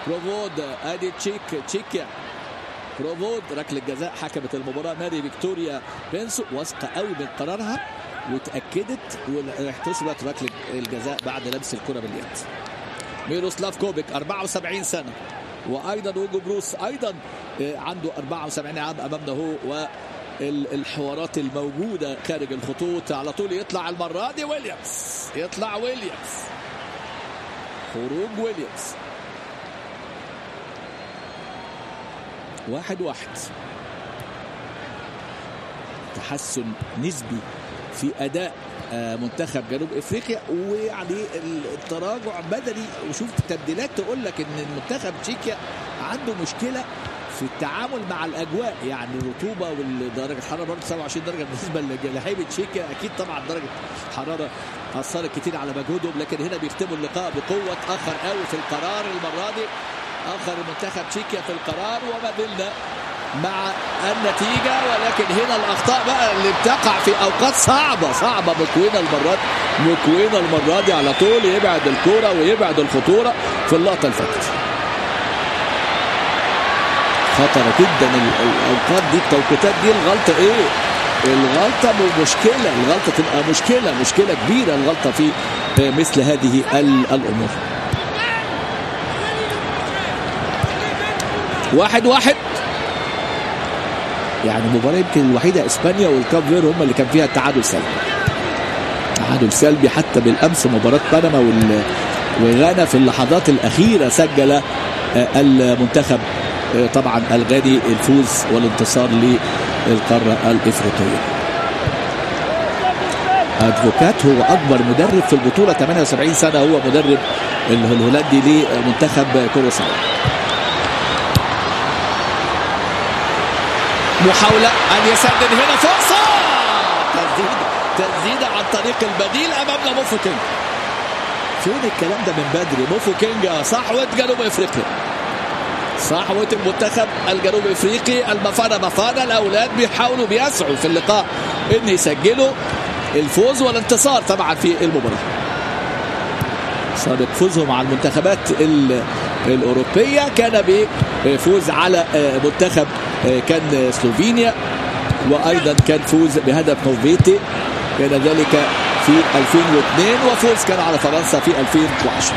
بروفود ادي تشيك تشيكيا بروفود ركله جزاء حكمت المباراه ماري فيكتوريا بينسو واثقه قوي من قرارها وتاكدت واحتسبت ركله الجزاء بعد لمس الكره باليد ميروسلاف كوبيك 74 سنه وايضا اوجو بروس ايضا عنده 74 عام امامنا هو والحوارات الموجوده خارج الخطوط على طول يطلع المره دي ويليامز يطلع ويليامز خروج ويليامز واحد واحد تحسن نسبي في اداء منتخب جنوب افريقيا ويعني التراجع بدني وشوف تبديلات تقول لك ان المنتخب تشيكيا عنده مشكله في التعامل مع الاجواء يعني الرطوبه والدرجه الحراره برضه 27 درجه بالنسبه للعيبه تشيكيا اكيد طبعا درجه الحراره اثرت كتير على مجهودهم لكن هنا بيختموا اللقاء بقوه اتاخر قوي في القرار المره دي اخر المنتخب تشيكيا في القرار وما زلنا مع النتيجة ولكن هنا الأخطاء بقى اللي بتقع في أوقات صعبة صعبة مكوينة المرات مكوينة المرة دي على طول يبعد الكورة ويبعد الخطورة في اللقطة اللي فاتت خطرة جدا الأوقات دي التوقيتات دي الغلطة إيه؟ الغلطة مشكلة الغلطة تبقى مشكلة مشكلة كبيرة الغلطة في مثل هذه الأمور واحد واحد يعني المباراة يمكن الوحيدة اسبانيا والكاب فير هم اللي كان فيها التعادل سلبي. تعادل سلبي حتى بالامس مباراة بنما وغانا في اللحظات الأخيرة سجل المنتخب طبعا الغاني الفوز والانتصار للقارة الإفريقية. ادفوكات هو اكبر مدرب في البطوله 78 سنه هو مدرب الهولندي لمنتخب كروساو محاولة أن يسدد هنا فرصة تسديد تسديدة عن طريق البديل أمامنا موفو كينج فين الكلام ده من بدري موفو كينج صحوة جنوب أفريقيا صحوة المنتخب الجنوب أفريقي المفانة مفانة الأولاد بيحاولوا بيسعوا في اللقاء إن يسجلوا الفوز والانتصار طبعا في المباراة سابق فوزهم على المنتخبات الأوروبية كان بفوز على منتخب كان سلوفينيا وايضا كان فوز بهدف نوفيتي كان ذلك في 2002 وفوز كان على فرنسا في 2010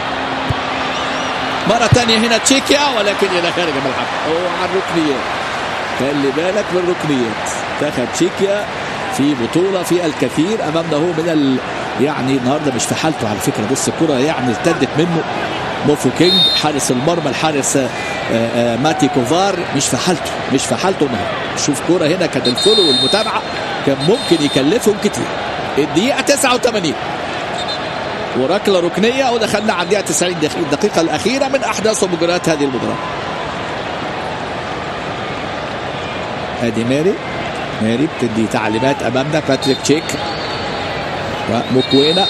مرة ثانية هنا تشيكيا ولكن إلى خارج الملعب هو على الركنيات خلي بالك من الركنيات دخل تشيكيا في بطولة في الكثير أمامنا هو من ال... يعني النهارده مش في حالته على فكرة بص الكرة يعني ارتدت منه موفو كينج حارس المرمى الحارس آآ آآ ماتي كوفار مش في حالته مش في حالته النهارده شوف كوره هنا كانت الفولو والمتابعه كان ممكن يكلفهم كتير الدقيقه 89 وركله ركنيه ودخلنا على الدقيقه 90 الدقيقه الاخيره من احداث ومجريات هذه المباراه ادي ماري ماري بتدي تعليمات امامنا باتريك تشيك ومكوينه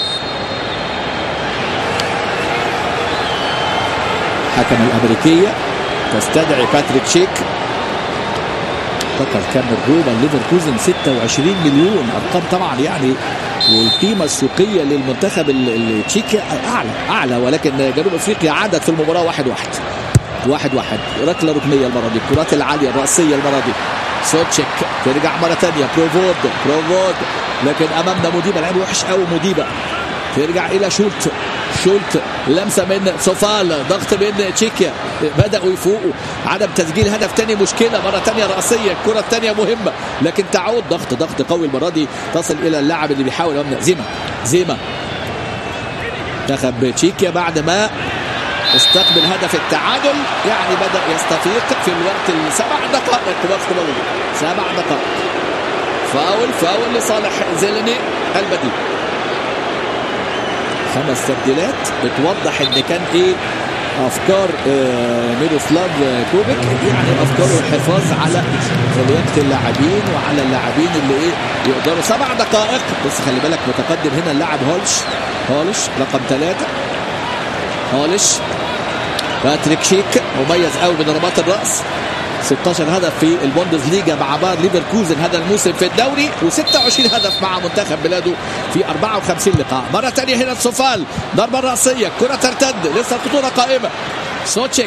الحكم الامريكيه تستدعي باتريك شيك فقط كان الروما ليفركوزن 26 مليون ارقام طبعا يعني والقيمه السوقيه للمنتخب التشيكي اعلى اعلى ولكن جنوب افريقيا عادت في المباراه واحد واحد واحد واحد ركله ركنيه المره دي الكرات العاليه الراسيه المره دي سوتشيك ترجع مره ثانيه بروفود بروفود لكن امامنا موديبا لعب وحش قوي موديبا ترجع الى شولت شولت لمسه من سوفال ضغط من تشيكيا بداوا يفوقوا عدم تسجيل هدف ثاني مشكله مره ثانيه راسيه الكره الثانيه مهمه لكن تعود ضغط ضغط قوي المره دي تصل الى اللاعب اللي بيحاول امامنا زيما زيما منتخب تشيكيا بعد ما استقبل هدف التعادل يعني بدا يستفيق في الوقت السبع دقائق وقت مضي سبع دقائق فاول فاول لصالح زيلني البديل خمس تبديلات بتوضح ان كان ايه افكار ميروسلاف كوبيك يعني افكار الحفاظ على لياقه اللاعبين وعلى اللاعبين اللي ايه يقدروا سبع دقائق بس خلي بالك متقدم هنا اللاعب هولش هولش رقم ثلاثه هولش باتريك شيك مميز قوي بضربات الراس 16 هدف في البوندز ليجا مع باير ليفركوزن هذا الموسم في الدوري و26 هدف مع منتخب بلاده في 54 لقاء مرة ثانية هنا سوفال ضربة رأسية كرة ترتد لسه الخطورة قائمة سوتشيك